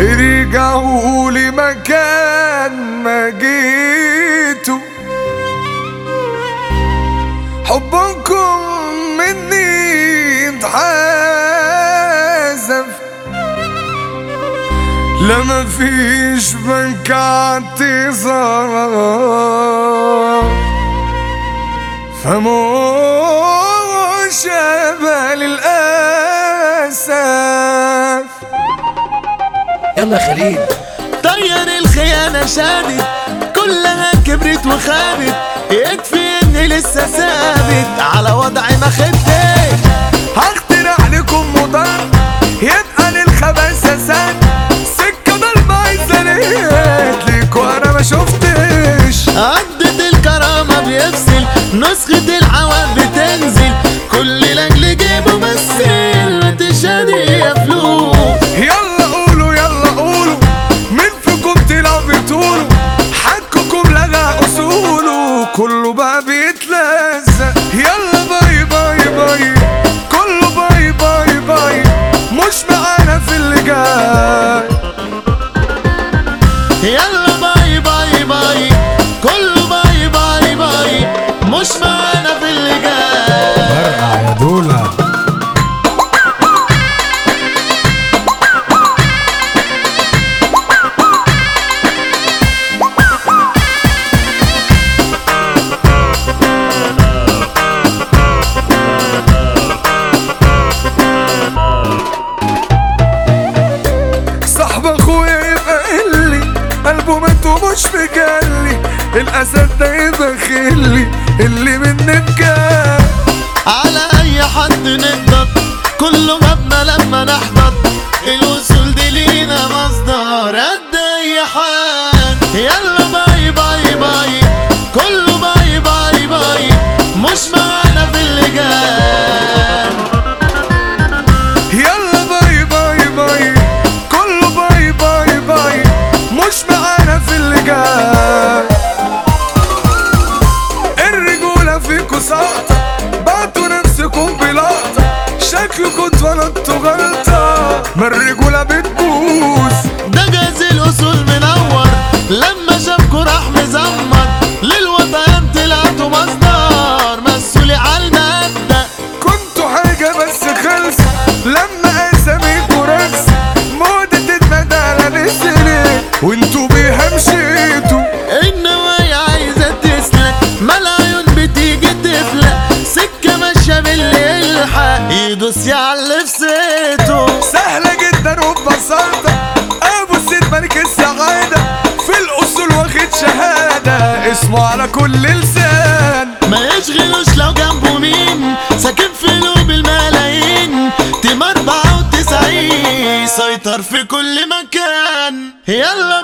رجعوا لي مكان ما جيتوا حبكم مني اتحازف لا مفيش بنك اعتذار فمش هبقى للأسف يلا يا خليل طير الخيانة شادت كلها كبرت وخابت يكفي اني لسه ثابت على وضعي ما خدتش هخترع لكم مضاد يبقى للخباثة سد سكة ضلمة عايزة ليت ليك وانا ما شفتش عدة الكرامة بيفصل نسخة العوام بتنزل كل لاجل جيبه مثل تشادي يا فلوس يلا قولوا يلا قولوا مين فيكم طلع بطوله حقكم لغى اصوله كله بقى بيتلزق يلا باي باي باي كله باي باي باي مش معانا في اللي جاي يلا باي باي باي كله باي باي باي مش معانا في اللي جاي برقع يا دولة صاحب اخويا يبقى قلي قلبه مات ومش مجلي الاسد ده يبقى خلي اللي مني بجد على اي حد نقدر كله مبنى لما نحضر الوصول دي لينا مصدر قد اي حد يلا باي باي باي كله باي باي باي مش معانا في اللي جاي يلا باي باي باي كله باي باي باي مش معانا في اللي جاي الرجولة فيكوا سقطة بعتوا نفسكم بلقطة شكلكوا اتولدتوا غلطة ما الرجولة بتبوظ ده جاز الاصول منور لما شافكوا راح مزمر للوطن طلعتوا مصدر مسؤولي على المبدأ كنتوا حاجة بس خلصة لما اساميكوا رقص موضة الندالة نزلت وانتوا بيها مشيتوا النوايا عايزة تسلك ما العيون بتيجي تفلق سكة ماشية باللي يلحق يدوس على اللي في سيته سهلة جدا وببساطة ابو السيد ملك السعادة في الاصول واخد شهادة اسمه على كل لسان ما يشغلوش لو جنبه مين ساكن في قلوب الملايين تيم 94 سيطر في كل مكان يلا